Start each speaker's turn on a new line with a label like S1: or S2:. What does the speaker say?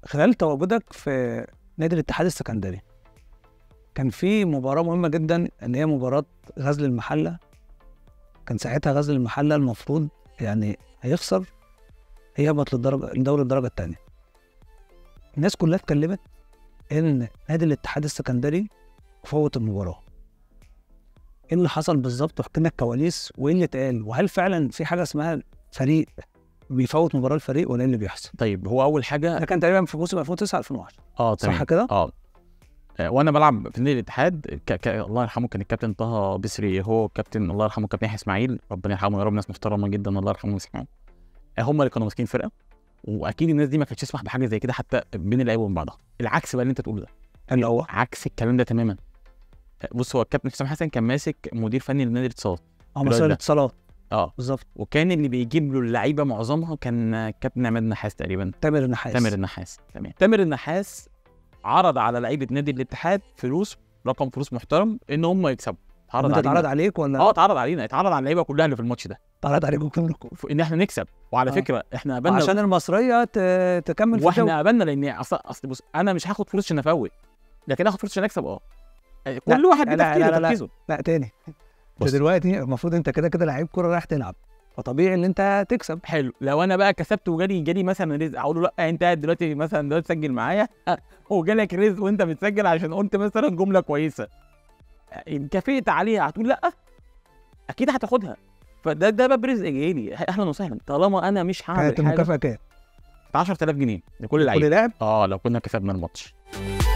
S1: خلال تواجدك في نادي الاتحاد السكندري كان في مباراه مهمه جدا اللي هي مباراه غزل المحله كان ساعتها غزل المحله المفروض يعني هيخسر هيهبط للدرجه لدوري الدرجه الثانيه الناس كلها اتكلمت ان نادي الاتحاد السكندري فوت المباراه ايه اللي حصل بالظبط واحكي لنا الكواليس وايه اللي اتقال وهل فعلا في حاجه اسمها فريق بيفوت مباراه الفريق ولا ايه اللي بيحصل
S2: طيب هو اول حاجه
S1: ده كان تقريبا في موسم 2009 2010
S2: اه
S1: صح
S2: تمام
S1: كده
S2: اه آه، وانا بلعب في نادي الاتحاد ك... ك... الله يرحمه كان الكابتن طه بسري هو كابتن الله يرحمه كابتن يحيى اسماعيل ربنا يرحمه يا رب ناس محترمه جدا الله يرحمه ويسامحه آه، هم اللي كانوا ماسكين فرقه واكيد الناس دي ما كانتش تسمح بحاجه زي كده حتى بين اللعيبه وبين بعضها العكس بقى اللي انت تقوله ده
S1: اللي هو
S2: عكس الكلام ده تماما آه، بص هو الكابتن حسام حسن كان ماسك مدير فني لنادي الاتصالات
S1: اه
S2: الواد
S1: مسار
S2: ده.
S1: الاتصالات
S2: اه
S1: بالظبط
S2: وكان اللي بيجيب له اللعيبه معظمها كان آه، كابتن عماد نحاس تقريبا
S1: تامر النحاس
S2: تامر النحاس تمام تامر النحاس عرض على لعيبه نادي الاتحاد فلوس رقم فلوس محترم ان هم يكسبوا اتعرض
S1: انت
S2: علينا
S1: اتعرض عليك ولا
S2: اه اتعرض علينا اتعرض على اللعيبه كلها اللي في الماتش ده
S1: اتعرض عليكم كلكم
S2: ف- ان احنا نكسب وعلى
S1: آه.
S2: فكره احنا قبلنا
S1: عشان المصريه ت- تكمل في الدوري
S2: واحنا قبلنا لان اصل اصل بص انا مش هاخد فلوس عشان افوت لكن اخد فلوس عشان اكسب اه
S1: لا،
S2: كل واحد
S1: لا،
S2: ليه
S1: لا،
S2: تفكيره
S1: لا، لا.
S2: تركيزه
S1: لا تاني انت
S2: بص.
S1: دلوقتي المفروض انت كده كده لعيب كوره رايح تلعب فطبيعي ان انت تكسب
S2: حلو لو انا بقى كسبت وجالي جالي مثلا رزق اقول له لا انت قاعد دلوقتي مثلا دلوقتي تسجل معايا وجالك رزق وانت بتسجل عشان قلت مثلا جمله كويسه ان كافئت عليها هتقول لا اكيد هتاخدها فده ده باب رزق جاي لي اهلا وسهلا طالما انا مش هعمل
S1: كانت
S2: حاجه
S1: المكافاه كام؟
S2: 10000 جنيه لكل لعيب
S1: كل لاعب
S2: اه لو كنا كسبنا الماتش